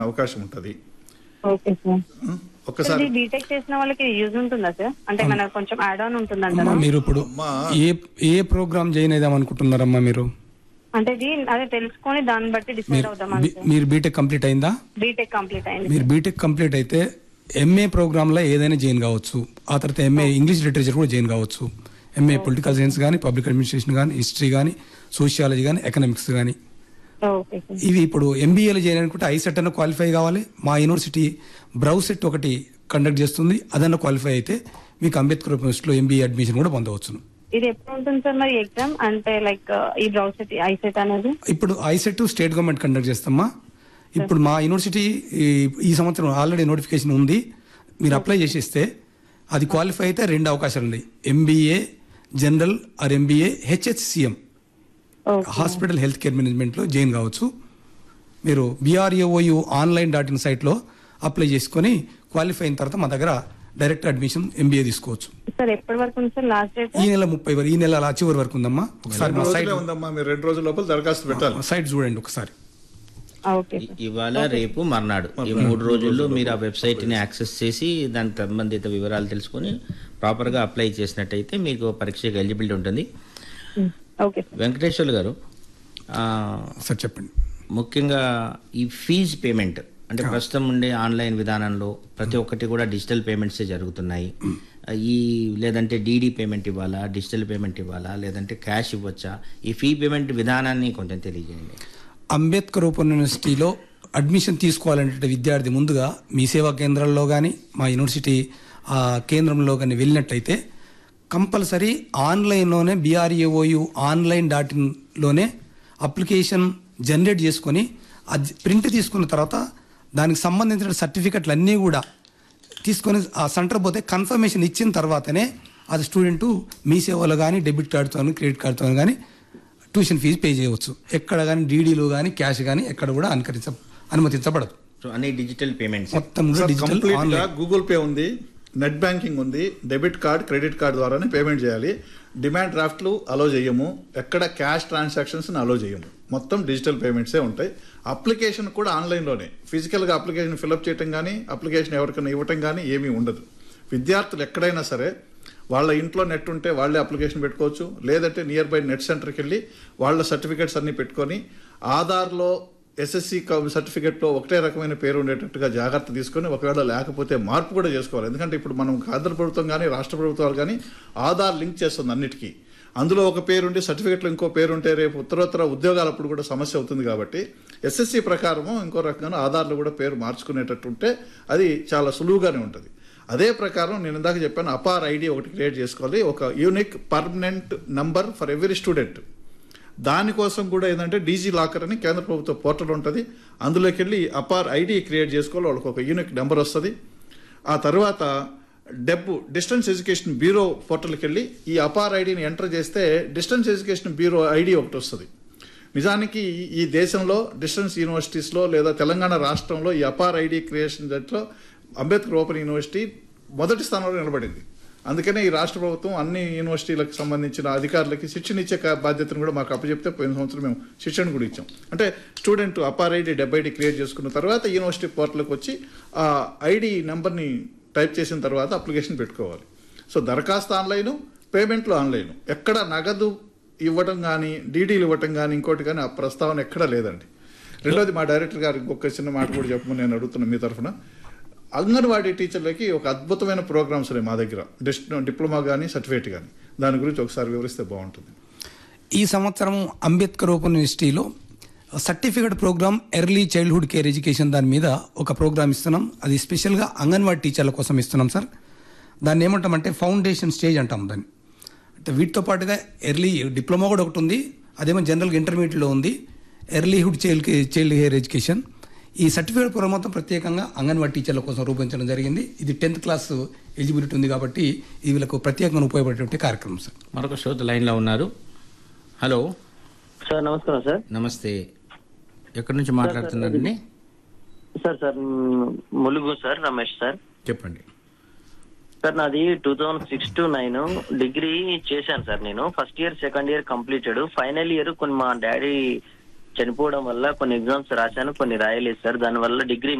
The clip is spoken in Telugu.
అవకాశం ఉంటుంది ఓకే సార్ ఒక్కసారి ఇది బీటెక్ చేసిన వాళ్ళకి యూజ్ ఉంటుందా సార్ అంటే మనకు కొంచెం యాడ్ ఆన్ ఉంటుందంటారా అమ్మా మీరు ఇప్పుడు అమ్మా. ఏ ఏ ప్రోగ్రామ్ జాయిన్ అయిదాం అనుకుంటున్నారమ్మా మీరు అంటే ఇది అదే తెలుసుకొని దాన్ని బట్టి డిసైడ్ మీరు అవుదామని బి- మీరు బీటెక్ కంప్లీట్ అయిందా బీటెక్ కంప్లీట్ అయింది మీరు బీటెక్ కంప్లీట్ అయితే ఎంఏ ప్రోగ్రామ్లో ఏదైనా జాయిన్ కావచ్చు ఆ తర్వాత ఎంఏ ఇంగ్లీష్ లిటరేచర్ కూడా జాయిన్ కావచ్చు ఎంఏ పొలిటికల్ సైన్స్ కానీ పబ్లిక్ అడ్మినిస్ట్రేషన్ కానీ హిస్టరీ కానీ సోషియాలజీ కానీ ఎకనామిక్స్ కానీ ఓకే సార్ ఇవి ఇప్పుడు ఎంబీఏలో జాయిన్ అనుకుంటే ఐసెట్ అన్న క్వాలిఫై కావాలి మా యూనివర్సిటీ బ్రౌసెట్ ఒకటి కండక్ట్ చేస్తుంది అదన్న క్వాలిఫై అయితే మీకు అంబేద్కర్ యూనివర్సిటీలో ఎంబీఏ అడ్మిషన్ కూడా పొందవచ్చును ఇది ఎప్పుడు ఉంటుంది సార్ మరి ఎగ్జామ్ అంటే లైక్ ఈ బ్రౌసెట్ ఐసెట్ అనేది ఇప్పుడు ఐసెట్ స్టేట్ గవర్నమెంట్ కండక్ట్ చేస్తామా ఇప్పుడు మా యూనివర్సిటీ ఈ- ఈ సంవత్సరం ఆల్రెడీ నోటిఫికేషన్ ఉంది మీరు అప్లై చేసేస్తే అది క్వాలిఫై అయితే రెండు అవకాశాలు ఉన్నాయి MBA general or MBA HHCM okay hospital health care మేనేజ్మెంట్లో జాయిన్ కావచ్చు మీరు బీఆర్ఏఓయు ఆన్లైన్ డాట్ ఇన్ సైట్లో అప్లై చేసుకొని క్వాలిఫై అయిన తర్వాత మా దగ్గర డైరెక్ట్ అడ్మిషన్ ఎంబీఏ తీసుకోవచ్చు సార్ ఎప్పటి వరకు ఉంది సార్ లాస్ట్ డేట్ ఈ నెల ముప్పై వరకు ఈ నెల అలా చివరి వరకు ఉందమ్మా ఒకసారి రెండు మా సైట్ రోజులే ఉందమ్మా మీరు రెండు రోజుల లోపల దరఖాస్తు పెట్టాలి సైట్ చూడండి ఒకసారి ఓకే ఇ- ఇవాళ రేపు మర్నాడు ఈ మూడు రోజుల్లో మీరు ఆ వెబ్సైట్ ని యాక్సెస్ చేసి దానికి సంబంధిత వివరాలు తెలుసుకొని ప్రాపర్ గా అప్లై చేసినట్టయితే మీకు పరీక్షకు ఎలిజిబిలిటీ ఉంటుంది ఓకే సార్ వెంకటేశ్వర్లు గారు ఆ, సార్ చెప్పండి ముఖ్యంగా ఈ ఫీజ్ పేమెంట్ అంటే ప్రస్తుతం ఉండే ఆన్లైన్ విధానంలో ప్రతి ఒక్కటి కూడా డిజిటల్ పేమెంట్సే జరుగుతున్నాయి ఈ లేదంటే డీడీ పేమెంట్ ఇవ్వాలా డిజిటల్ పేమెంట్ ఇవ్వాలా లేదంటే క్యాష్ ఇవ్వచ్చా ఈ ఫీ పేమెంట్ విధానాన్ని కొంచెం తెలియజేయండి అంబేద్కర్ ఓపెన్ యూనివర్సిటీలో అడ్మిషన్ తీసుకోవాలంటే విద్యార్థి ముందుగా మీ సేవా కేంద్రాల్లో కానీ మా యూనివర్సిటీ ఆ, కేంద్రంలో కానీ వెళ్ళినట్టయితే కంపల్సరీ ఆన్లైన్లోనే బీఆర్ఏఓయు ఆన్లైన్ డాట్ ఇన్లోనే అప్లికేషన్ జనరేట్ చేసుకొని అది ప్రింట్ తీసుకున్న తర్వాత దానికి సంబంధించిన సర్టిఫికెట్లు అన్నీ కూడా తీసుకొని ఆ సెంటర్ పోతే కన్ఫర్మేషన్ ఇచ్చిన తర్వాతనే అది స్టూడెంట్ మీ సేవలో కానీ డెబిట్ కార్డుతో కానీ క్రెడిట్ కార్డుతో కానీ ట్యూషన్ ఫీజు పే చేయవచ్చు ఎక్కడ కానీ డీడీలో కానీ క్యాష్ కానీ ఎక్కడ కూడా అనుకరించ అనుమతించబడదు సో అన్ని డిజిటల్ పేమెంట్స్ మొత్తం కూడా సార్, డిజిటల్ కంప్లీట్ గా ఆన్లైన్ గూగుల్ పే ఉంది నెట్ బ్యాంకింగ్ ఉంది డెబిట్ కార్డ్ క్రెడిట్ కార్డ్ ద్వారానే పేమెంట్ చేయాలి డిమాండ్ డ్రాఫ్ట్లు అలో చేయము ఎక్కడ క్యాష్ ట్రాన్సాక్షన్స్ అలో చేయము మొత్తం డిజిటల్ పేమెంట్సే ఉంటాయి అప్లికేషన్ కూడా ఆన్లైన్లోనే ఫిజికల్గా అప్లికేషన్ ఫిల్అప్ చేయటం కానీ అప్లికేషన్ ఎవరికైనా ఇవ్వటం కానీ ఏమీ ఉండదు విద్యార్థులు ఎక్కడైనా సరే వాళ్ళ ఇంట్లో నెట్ ఉంటే వాళ్ళే అప్లికేషన్ పెట్టుకోవచ్చు లేదంటే నియర్ బై నెట్ సెంటర్కి వెళ్ళి వాళ్ళ సర్టిఫికేట్స్ అన్ని పెట్టుకొని ఆధార్లో ఎస్ఎస్సి సర్టిఫికేట్లో ఒకటే రకమైన పేరు ఉండేటట్టుగా జాగ్రత్త తీసుకొని ఒకవేళ లేకపోతే మార్పు కూడా చేసుకోవాలి ఎందుకంటే ఇప్పుడు మనం కేంద్ర ప్రభుత్వం కానీ రాష్ట్ర ప్రభుత్వాలు కానీ ఆధార్ లింక్ చేస్తుంది అన్నిటికీ అందులో ఒక పేరు ఉండి సర్టిఫికెట్లో ఇంకో పేరు ఉంటే రేపు ఉత్తరోత్తర ఉద్యోగాలప్పుడు కూడా సమస్య అవుతుంది కాబట్టి ఎస్ఎస్సి ప్రకారము ఇంకో రకంగా ఆధార్లో కూడా పేరు మార్చుకునేటట్టు ఉంటే అది చాలా సులువుగానే ఉంటుంది అదే ప్రకారం నేను ఇందాక చెప్పాను అపార్ ఐడి ఒకటి క్రియేట్ చేసుకోవాలి ఒక unique permanent number for every student దానికోసం కూడా ఏంటంటే డీజీ లాకర్ అని కేంద్ర ప్రభుత్వ పోర్టల్ ఉంటుంది అందులోకి వెళ్ళి అపార్ ఐడి క్రియేట్ చేసుకోవాలి వాళ్ళకి ఒక యూనిక్ నెంబర్ వస్తుంది ఆ తర్వాత డెబ్ డిస్టెన్స్ ఎడ్యుకేషన్ బ్యూరో పోర్టల్కి వెళ్ళి ఈ అపార్ ఐడిని ఎంటర్ చేస్తే డిస్టెన్స్ ఎడ్యుకేషన్ బ్యూరో ఐడి ఒకటి వస్తుంది నిజానికి ఈ దేశంలో డిస్టెన్స్ యూనివర్సిటీస్లో లేదా తెలంగాణ రాష్ట్రంలో ఈ అపార్ ఐడి క్రియేషన్ దాంట్లో అంబేద్కర్ ఓపెన్ యూనివర్సిటీ మొదటి స్థానంలో నిలబడింది అందుకనే ఈ రాష్ట్ర ప్రభుత్వం అన్ని యూనివర్సిటీలకు సంబంధించిన అధికారులకి శిక్షణ ఇచ్చే కా- బాధ్యతను కూడా మాకు అప్పచెప్తే పోయిన సంవత్సరం మేము శిక్షణ కూడా ఇచ్చాం అంటే స్టూడెంట్ అపార్ ఐడి డెబ్బై ఐడి క్రియేట్ చేసుకున్న తర్వాత యూనివర్సిటీ పోర్టల్కి వచ్చి ఆ ఐడి నెంబర్ని టైప్ చేసిన తర్వాత అప్లికేషన్ పెట్టుకోవాలి సో దరఖాస్తు ఆన్లైన్ పేమెంట్లు ఆన్లైన్ ఎక్కడ నగదు ఇవ్వటం కానీ డీడీలు ఇవ్వటం కానీ ఇంకోటి కానీ ఆ ప్రస్తావన ఎక్కడా లేదండి రెండోది మా డైరెక్టర్ గారు ఇంకొక చిన్న మాట కూడా చెప్పమని నేను అడుగుతున్నాను మీ తరఫున అంగన్వాడీ టీచర్లకి ఒక అద్భుతమైన ప్రోగ్రామ్స్ ఉన్నాయి మా దగ్గర డిస్ డిప్లొమా కానీ సర్టిఫికేట్ కానీ దాని గురించి ఒకసారి వివరిస్తే బాగుంటుంది ఈ సంవత్సరం అంబేద్కర్ ఓపెన్ యూనివర్సిటీలో certificate programme early childhood care education దాని మీద ఒక ప్రోగ్రామ్ ఇస్తున్నాం అది స్పెషల్గా అంగన్వాడీ టీచర్ల కోసం ఇస్తున్నాం సార్ దాన్ని ఏమంటామంటే ఫౌండేషన్ స్టేజ్ అంటాం దాన్ని అంటే వీటితో పాటుగా ఎర్లీ డిప్లొమా కూడా ఒకటి ఉంది అదేమో జనరల్గా ఇంటర్మీడియట్లో ఉంది early hood child child care education ఈ సర్టిఫికేట్ ప్రోగ్రామ్ మొత్తం ప్రత్యేకంగా అంగన్వాడీ టీచర్ల కోసం రూపొందించడం జరిగింది ఇది టెన్త్ క్లాస్ ఎలిజిబిలిటీ ఉంది కాబట్టి ఇది వీళ్ళకు ప్రత్యేకంగా ఉపయోగపడేటువంటి కార్యక్రమం సార్ మరొక శ్రోత లైన్లో ఉన్నారు హలో సార్ నమస్కారం సార్ నమస్తే ఎక్కడి నుంచి మాట్లాడుతున్నారండి సార్ సార్ మ్, ములుగు సార్ రమేష్ సార్ చెప్పండి సార్ నాది two thousand six to nine degree చేశాను సార్ నేను first year second year completed final year కొన్ని మా డాడీ చనిపోవడం వల్ల కొన్ని ఎగ్జామ్స్ రాశాను కొన్ని రాయలేదు సార్ దానివల్ల డిగ్రీ